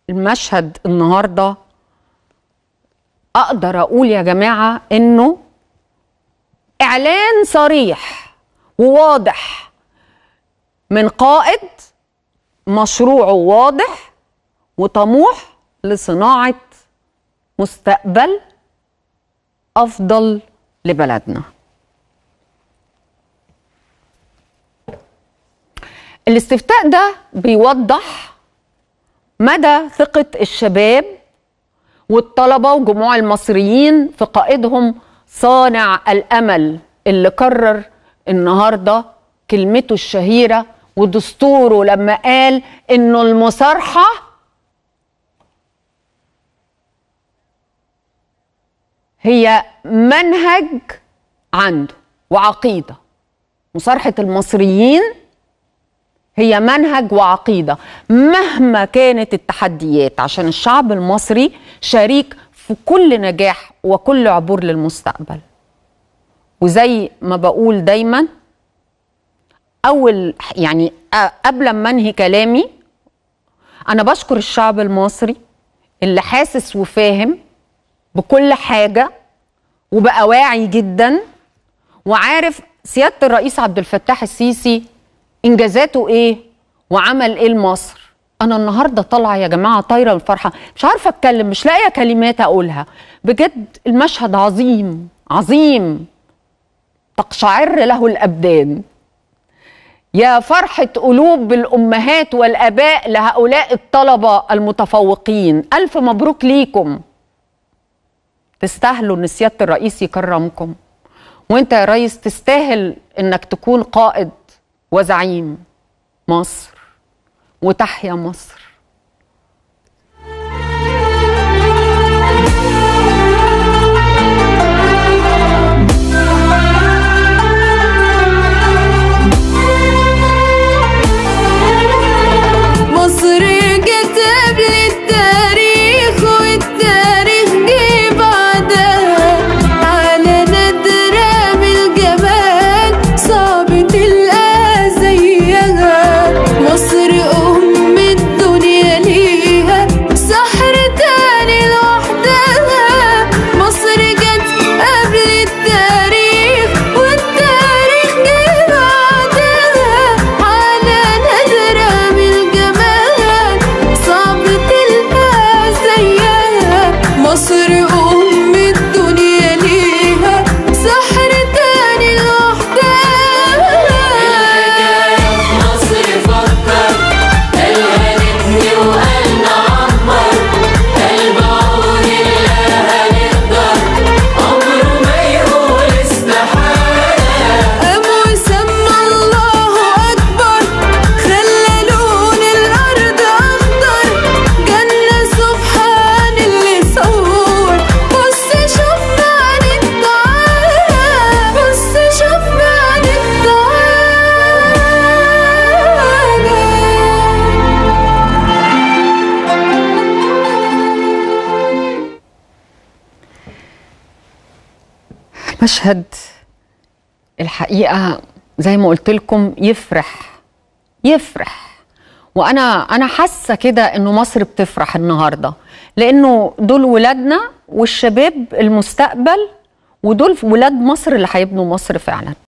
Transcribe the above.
المشهد النهارده اقدر اقول يا جماعه انه اعلان صريح وواضح من قائد مشروعه واضح وطموح لصناعه مستقبل افضل لبلدنا الاستفتاء ده بيوضح مدى ثقة الشباب والطلبة وجموع المصريين في قائدهم صانع الأمل اللي قرر النهاردة كلمته الشهيرة ودستوره لما قال إنه المصارحة هي منهج عنده وعقيدة مصارحة المصريين هي منهج وعقيده مهما كانت التحديات عشان الشعب المصري شريك في كل نجاح وكل عبور للمستقبل وزي ما بقول دايما اول يعني قبل ما انهي كلامي انا بشكر الشعب المصري اللي حاسس وفاهم بكل حاجه وبقى واعي جدا وعارف سياده الرئيس عبد الفتاح السيسي انجازاته ايه وعمل ايه لمصر انا النهارده طالعه يا جماعه طايره من الفرحه مش عارفه اتكلم مش لاقيه كلمات اقولها بجد المشهد عظيم عظيم تقشعر له الابدان يا فرحة قلوب الأمهات والآباء لهؤلاء الطلبة المتفوقين ألف مبروك ليكم تستاهلوا أن سيادة الرئيس يكرمكم وانت يا ريس تستاهل انك تكون قائد وزعيم مصر وتحيا مصر مصر كتب لي التاريخ والتاريخ جه بعدها على نادرة من الجمال صعب تلقى زيها مصر أم الدنيا ليها سحر تاني لوحدها مصر جت قبل التاريخ والتاريخ جه بعدها على نادرة من الجمال صعب تلقى زيها مصر أم الدنيا ليها سحر تاني لوحدها مصر فكر قالها نبني وقالنا عمر قلب عون الله هنقدر عمره ما يقول استحالة قام وسمى الله أكبر خلى لون الأرض أخضر جنة سبحان اللي صور بص شوف معنى الدعاء بص شوف معنى الدعاء مشهد الحقيقه زي ما قلت لكم يفرح يفرح وانا انا حاسه كده انه مصر بتفرح النهارده لانه دول ولادنا والشباب المستقبل ودول ولاد مصر اللي هيبنوا مصر فعلا